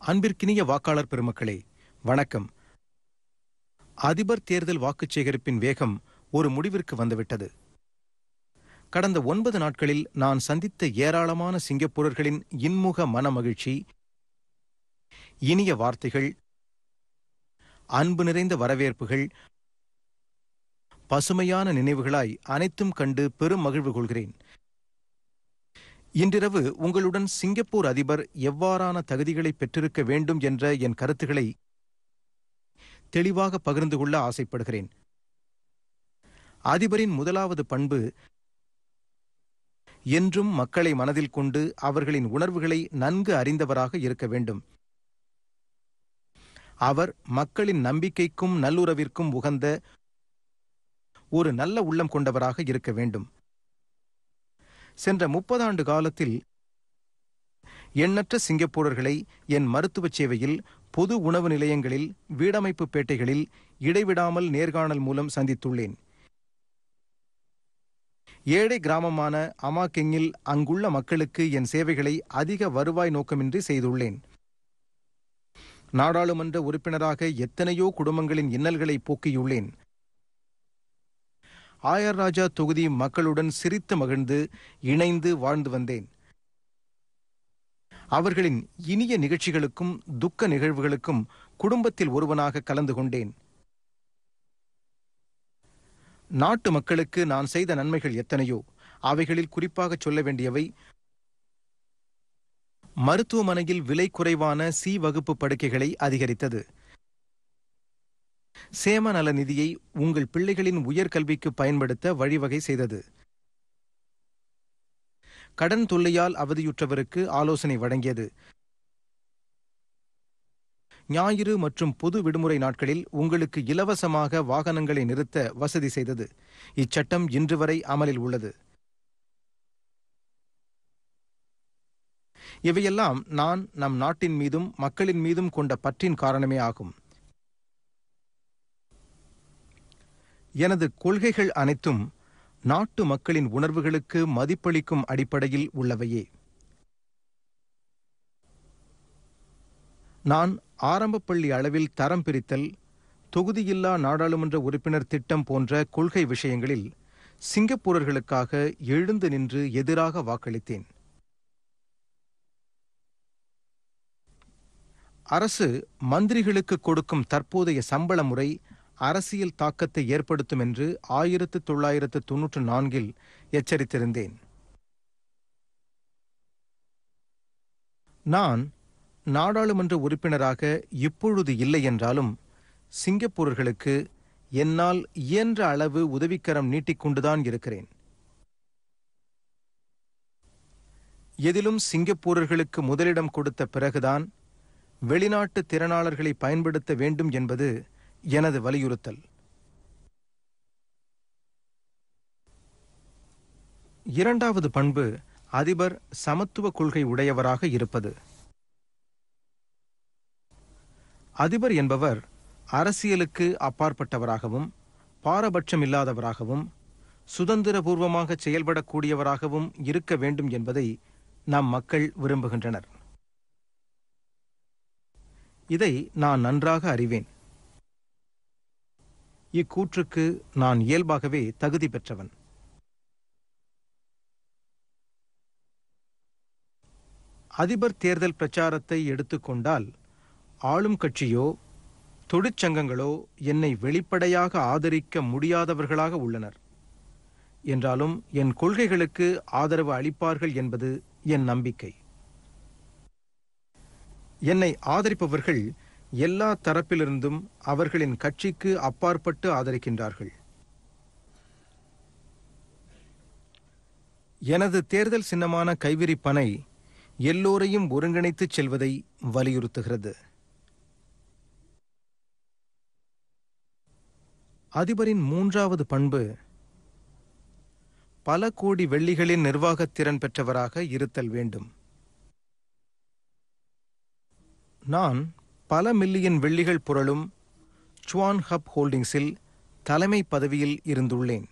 அன்பிற்கினிய வாக்காளர் பெருமக்களே வணக்கம் அதிபர் தேர்தல் வாக்குச் சேகரிப்பின் வேகம் ஒரு முடிவிற்கு வந்துவிட்டது கடந்த ஒன்பது நாட்களில் நான் சந்தித்த ஏராளமான சிங்கப்பூரர்களின் இன்முக மனமகிழ்ச்சி இனிய வார்த்தைகள் அன்பு நிறைந்த வரவேற்புகள் பசுமையான நினைவுகளாய் அனைத்தும் கண்டு பெரும் மகிழ்வு கொள்கிறேன் இன்றிரவு உங்களுடன் சிங்கப்பூர் அதிபர் எவ்வாறான தகுதிகளை பெற்றிருக்க வேண்டும் என்ற என் கருத்துக்களை தெளிவாக பகிர்ந்து கொள்ள ஆசைப்படுகிறேன் அதிபரின் முதலாவது பண்பு என்றும் மக்களை மனதில் கொண்டு அவர்களின் உணர்வுகளை நன்கு அறிந்தவராக இருக்க வேண்டும் அவர் மக்களின் நம்பிக்கைக்கும் நல்லுறவிற்கும் உகந்த ஒரு நல்ல உள்ளம் கொண்டவராக இருக்க வேண்டும் சென்ற முப்பதாண்டு காலத்தில் எண்ணற்ற சிங்கப்பூரர்களை என் மருத்துவச் சேவையில் பொது உணவு நிலையங்களில் வீடமைப்பு பேட்டைகளில் இடைவிடாமல் நேர்காணல் மூலம் சந்தித்துள்ளேன் ஏழை கிராமமான அமாகெங்கில் அங்குள்ள மக்களுக்கு என் சேவைகளை அதிக வருவாய் நோக்கமின்றி செய்துள்ளேன் நாடாளுமன்ற உறுப்பினராக எத்தனையோ குடும்பங்களின் இன்னல்களை போக்கியுள்ளேன் ஆயர் ராஜா தொகுதி மக்களுடன் சிரித்து மகிழ்ந்து இணைந்து வாழ்ந்து வந்தேன் அவர்களின் இனிய நிகழ்ச்சிகளுக்கும் துக்க நிகழ்வுகளுக்கும் குடும்பத்தில் ஒருவனாக கலந்து கொண்டேன் நாட்டு மக்களுக்கு நான் செய்த நன்மைகள் எத்தனையோ அவைகளில் குறிப்பாக சொல்ல வேண்டியவை மருத்துவமனையில் விலை குறைவான சி வகுப்பு படுக்கைகளை அதிகரித்தது சேம நல நிதியை உங்கள் பிள்ளைகளின் உயர்கல்விக்கு பயன்படுத்த வழிவகை செய்தது கடன் தொல்லையால் அவதியுற்றவருக்கு ஆலோசனை வழங்கியது ஞாயிறு மற்றும் பொது விடுமுறை நாட்களில் உங்களுக்கு இலவசமாக வாகனங்களை நிறுத்த வசதி செய்தது இச்சட்டம் இன்று வரை அமலில் உள்ளது இவையெல்லாம் நான் நம் நாட்டின் மீதும் மக்களின் மீதும் கொண்ட பற்றின் காரணமே ஆகும் எனது கொள்கைகள் அனைத்தும் நாட்டு மக்களின் உணர்வுகளுக்கு மதிப்பளிக்கும் அடிப்படையில் உள்ளவையே நான் ஆரம்பப்பள்ளி அளவில் தரம் பிரித்தல் தொகுதியில்லா நாடாளுமன்ற உறுப்பினர் திட்டம் போன்ற கொள்கை விஷயங்களில் சிங்கப்பூரர்களுக்காக எழுந்து நின்று எதிராக வாக்களித்தேன் அரசு மந்திரிகளுக்கு கொடுக்கும் தற்போதைய சம்பள முறை அரசியல் தாக்கத்தை ஏற்படுத்தும் என்று ஆயிரத்து தொள்ளாயிரத்து தொன்னூற்று நான்கில் எச்சரித்திருந்தேன் நான் நாடாளுமன்ற உறுப்பினராக இப்பொழுது இல்லை என்றாலும் சிங்கப்பூரர்களுக்கு என்னால் இயன்ற அளவு உதவிக்கரம் நீட்டிக்கொண்டுதான் இருக்கிறேன் எதிலும் சிங்கப்பூரர்களுக்கு முதலிடம் கொடுத்த பிறகுதான் வெளிநாட்டு திறனாளர்களை பயன்படுத்த வேண்டும் என்பது எனது வலியுறுத்தல் இரண்டாவது பண்பு அதிபர் சமத்துவ கொள்கை உடையவராக இருப்பது அதிபர் என்பவர் அரசியலுக்கு அப்பாற்பட்டவராகவும் பாரபட்சம் இல்லாதவராகவும் சுதந்திரபூர்வமாக செயல்படக்கூடியவராகவும் இருக்க வேண்டும் என்பதை நம் மக்கள் விரும்புகின்றனர் இதை நான் நன்றாக அறிவேன் இக்கூற்றுக்கு நான் இயல்பாகவே தகுதி பெற்றவன் அதிபர் தேர்தல் பிரச்சாரத்தை எடுத்துக்கொண்டால் ஆளும் கட்சியோ தொழிற்சங்கங்களோ என்னை வெளிப்படையாக ஆதரிக்க முடியாதவர்களாக உள்ளனர் என்றாலும் என் கொள்கைகளுக்கு ஆதரவு அளிப்பார்கள் என்பது என் நம்பிக்கை என்னை ஆதரிப்பவர்கள் எல்லா தரப்பிலிருந்தும் அவர்களின் கட்சிக்கு அப்பாற்பட்டு ஆதரிக்கின்றார்கள் எனது தேர்தல் சின்னமான கைவிரி பனை எல்லோரையும் ஒருங்கிணைத்துச் செல்வதை வலியுறுத்துகிறது அதிபரின் மூன்றாவது பண்பு பல கோடி வெள்ளிகளின் நிர்வாகத் திறன் பெற்றவராக இருத்தல் வேண்டும் நான் பல மில்லியன் வெள்ளிகள் புரளும் சுவான் ஹப் ஹோல்டிங்ஸில் தலைமை பதவியில் இருந்துள்ளேன்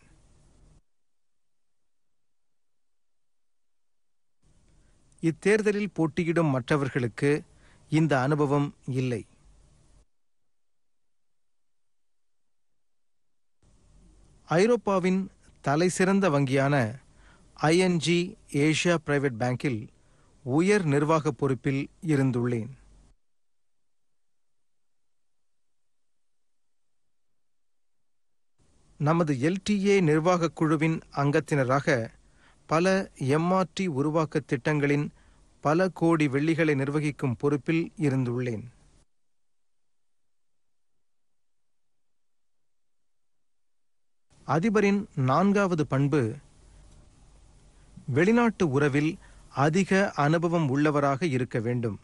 இத்தேர்தலில் போட்டியிடும் மற்றவர்களுக்கு இந்த அனுபவம் இல்லை ஐரோப்பாவின் தலைசிறந்த வங்கியான ஐஎன்ஜி ஏஷியா பிரைவேட் பேங்கில் உயர் நிர்வாக பொறுப்பில் இருந்துள்ளேன் நமது எல்டிஏ நிர்வாகக் குழுவின் அங்கத்தினராக பல எம்ஆர்டி உருவாக்க திட்டங்களின் பல கோடி வெள்ளிகளை நிர்வகிக்கும் பொறுப்பில் இருந்துள்ளேன் அதிபரின் நான்காவது பண்பு வெளிநாட்டு உறவில் அதிக அனுபவம் உள்ளவராக இருக்க வேண்டும்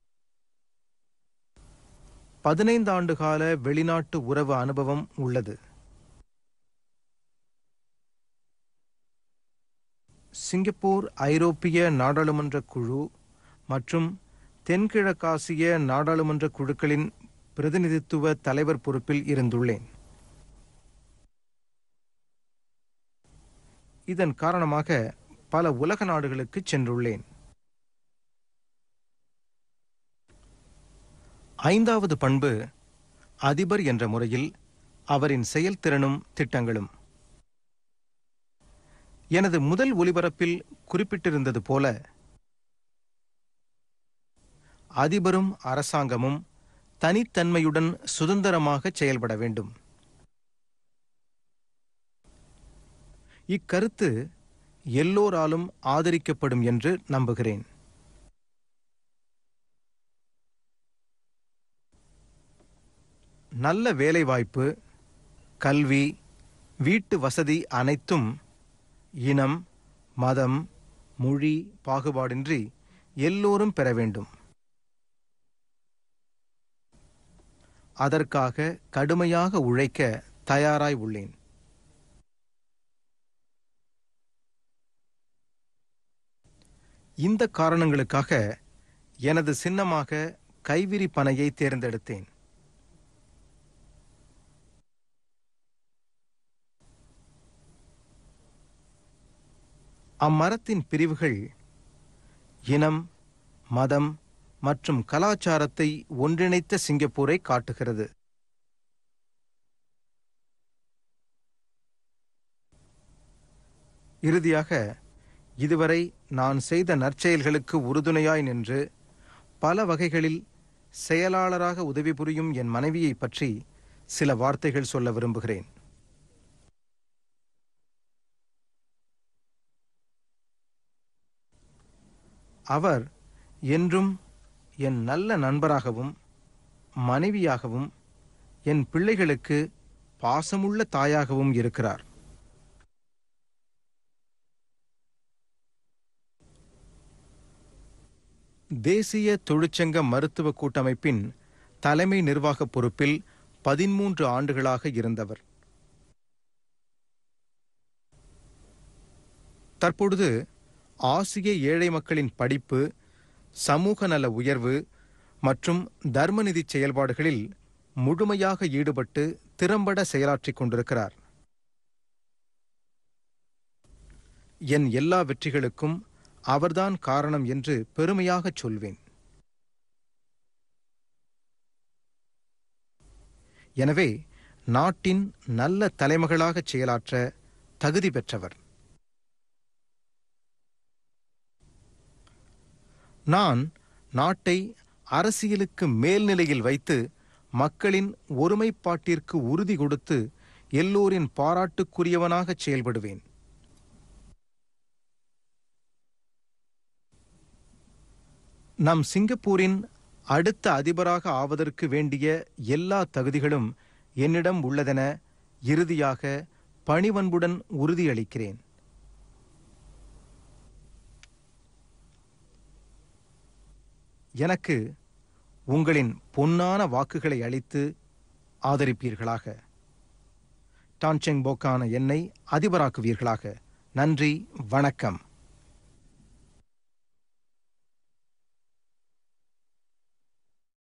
பதினைந்து ஆண்டுகால வெளிநாட்டு உறவு அனுபவம் உள்ளது சிங்கப்பூர் ஐரோப்பிய நாடாளுமன்ற குழு மற்றும் தென்கிழக்காசிய நாடாளுமன்ற குழுக்களின் பிரதிநிதித்துவ தலைவர் பொறுப்பில் இருந்துள்ளேன் இதன் காரணமாக பல உலக நாடுகளுக்கு சென்றுள்ளேன் ஐந்தாவது பண்பு அதிபர் என்ற முறையில் அவரின் செயல்திறனும் திட்டங்களும் எனது முதல் ஒலிபரப்பில் குறிப்பிட்டிருந்தது போல அதிபரும் அரசாங்கமும் தனித்தன்மையுடன் சுதந்திரமாக செயல்பட வேண்டும் இக்கருத்து எல்லோராலும் ஆதரிக்கப்படும் என்று நம்புகிறேன் நல்ல வேலைவாய்ப்பு கல்வி வீட்டு வசதி அனைத்தும் இனம் மதம் மொழி பாகுபாடின்றி எல்லோரும் பெற வேண்டும் அதற்காக கடுமையாக உழைக்க தயாராய் உள்ளேன் இந்த காரணங்களுக்காக எனது சின்னமாக கைவிரி பனையை தேர்ந்தெடுத்தேன் அம்மரத்தின் பிரிவுகள் இனம் மதம் மற்றும் கலாச்சாரத்தை ஒன்றிணைத்த சிங்கப்பூரை காட்டுகிறது இறுதியாக இதுவரை நான் செய்த நற்செயல்களுக்கு உறுதுணையாய் நின்று பல வகைகளில் செயலாளராக உதவி புரியும் என் மனைவியை பற்றி சில வார்த்தைகள் சொல்ல விரும்புகிறேன் அவர் என்றும் என் நல்ல நண்பராகவும் மனைவியாகவும் என் பிள்ளைகளுக்கு பாசமுள்ள தாயாகவும் இருக்கிறார் தேசிய தொழிற்சங்க மருத்துவ கூட்டமைப்பின் தலைமை நிர்வாக பொறுப்பில் பதிமூன்று ஆண்டுகளாக இருந்தவர் தற்பொழுது ஆசிய ஏழை மக்களின் படிப்பு சமூக நல உயர்வு மற்றும் தர்மநிதி செயல்பாடுகளில் முழுமையாக ஈடுபட்டு திறம்பட செயலாற்றிக் கொண்டிருக்கிறார் என் எல்லா வெற்றிகளுக்கும் அவர்தான் காரணம் என்று பெருமையாகச் சொல்வேன் எனவே நாட்டின் நல்ல தலைமகளாகச் செயலாற்ற தகுதி பெற்றவர் நான் நாட்டை அரசியலுக்கு மேல்நிலையில் வைத்து மக்களின் ஒருமைப்பாட்டிற்கு உறுதி கொடுத்து எல்லோரின் பாராட்டுக்குரியவனாகச் செயல்படுவேன் நம் சிங்கப்பூரின் அடுத்த அதிபராக ஆவதற்கு வேண்டிய எல்லா தகுதிகளும் என்னிடம் உள்ளதென இறுதியாக பணிவன்புடன் உறுதியளிக்கிறேன் எனக்கு உங்களின் பொன்னான வாக்குகளை அளித்து ஆதரிப்பீர்களாக டான்செங் போக்கான என்னை அதிபராக்குவீர்களாக நன்றி வணக்கம்